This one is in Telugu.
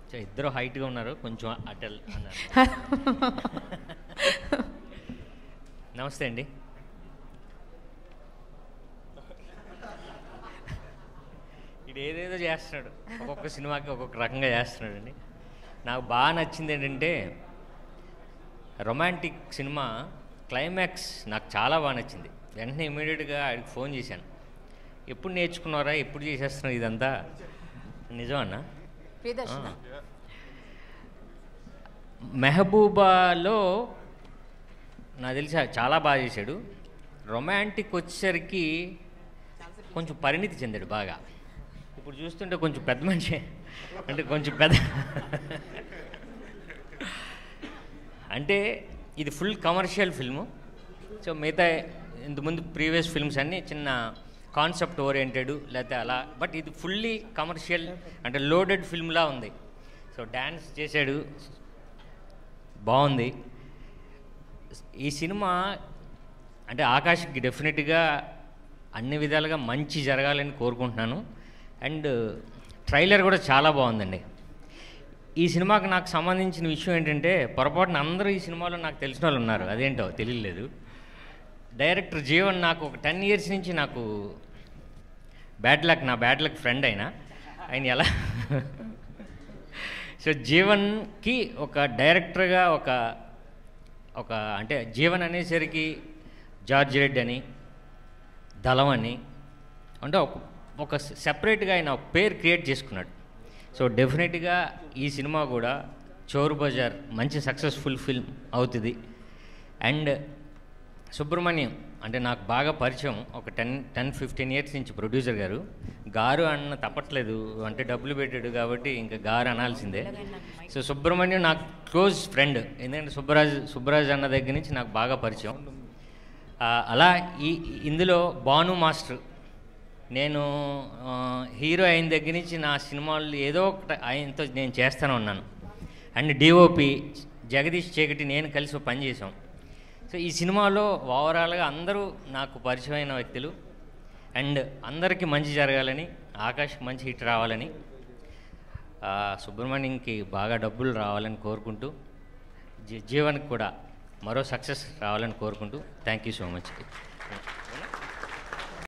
సో ఇద్దరు హైట్గా ఉన్నారు కొంచెం అటల్ అన్నారు నమస్తే అండి ఇది ఏదేదో చేస్తున్నాడు ఒక్కొక్క సినిమాకి ఒక్కొక్క రకంగా చేస్తున్నాడు అండి నాకు బాగా నచ్చింది ఏంటంటే రొమాంటిక్ సినిమా క్లైమాక్స్ నాకు చాలా బాగా నచ్చింది వెంటనే ఇమీడియట్గా ఆయనకి ఫోన్ చేశాను ఎప్పుడు నేర్చుకున్నారా ఎప్పుడు చేసేస్తున్నావు ఇదంతా నిజం అన్నా ప్రియదర్శన మెహబూబాలో నాకు తెలిసి చాలా బాగా చేశాడు రొమాంటిక్ వచ్చేసరికి కొంచెం పరిణితి చెందాడు బాగా ఇప్పుడు చూస్తుంటే కొంచెం పెద్ద మనిషి అంటే కొంచెం పెద్ద అంటే ఇది ఫుల్ కమర్షియల్ ఫిల్ము సో మిగతా ఇంతకుముందు ప్రీవియస్ ఫిల్మ్స్ అన్నీ చిన్న కాన్సెప్ట్ ఓరియంటెడ్ లేకపోతే అలా బట్ ఇది ఫుల్లీ కమర్షియల్ అంటే లోడెడ్ ఫిల్మ్లా ఉంది సో డ్యాన్స్ చేశాడు బాగుంది ఈ సినిమా అంటే ఆకాష్కి డెఫినెట్గా అన్ని విధాలుగా మంచి జరగాలని కోరుకుంటున్నాను అండ్ ట్రైలర్ కూడా చాలా బాగుందండి ఈ సినిమాకి నాకు సంబంధించిన విషయం ఏంటంటే పొరపాటున అందరూ ఈ సినిమాలో నాకు తెలిసిన వాళ్ళు ఉన్నారు అదేంటో తెలియలేదు డైరెక్టర్ జీవన్ నాకు ఒక టెన్ ఇయర్స్ నుంచి నాకు బ్యాడ్ లక్ నా బ్యాడ్ లక్ ఫ్రెండ్ అయినా ఆయన ఎలా సో జీవన్కి ఒక డైరెక్టర్గా ఒక ఒక అంటే జీవన్ అనేసరికి జార్జ్ రెడ్డి అని దళం అని అంటే ఒక ఒక సెపరేట్గా ఆయన ఒక పేరు క్రియేట్ చేసుకున్నాడు సో డెఫినెట్గా ఈ సినిమా కూడా చోరు బజార్ మంచి సక్సెస్ఫుల్ ఫిల్మ్ అవుతుంది అండ్ సుబ్రహ్మణ్యం అంటే నాకు బాగా పరిచయం ఒక టెన్ టెన్ ఫిఫ్టీన్ ఇయర్స్ నుంచి ప్రొడ్యూసర్ గారు గారు అన్న తప్పట్లేదు అంటే డబ్బులు పెట్టాడు కాబట్టి ఇంకా గారు అనాల్సిందే సో సుబ్రహ్మణ్యం నాకు క్లోజ్ ఫ్రెండ్ ఎందుకంటే సుబ్బరాజ్ సుబ్బరాజ్ అన్న దగ్గర నుంచి నాకు బాగా పరిచయం ఆ, అలా ఈ ఇందులో భాను మాస్టర్ నేను ఆ, హీరో అయిన దగ్గర నుంచి నా సినిమాలు ఏదో ఒకటి ఆయనతో నేను చేస్తానే ఉన్నాను అండ్ డిఓపి జగదీష్ చీకటి నేను కలిసి ఒక పని చేసాం సో ఈ సినిమాలో ఓవరాల్గా అందరూ నాకు పరిచయమైన వ్యక్తులు అండ్ అందరికీ మంచి జరగాలని ఆకాష్ మంచి హిట్ రావాలని ఆ, సుబ్రహ్మణ్యంకి బాగా డబ్బులు రావాలని కోరుకుంటూ జీ- జీవన్కి కూడా మరో సక్సెస్ రావాలని కోరుకుంటూ థ్యాంక్ యూ సో మచ్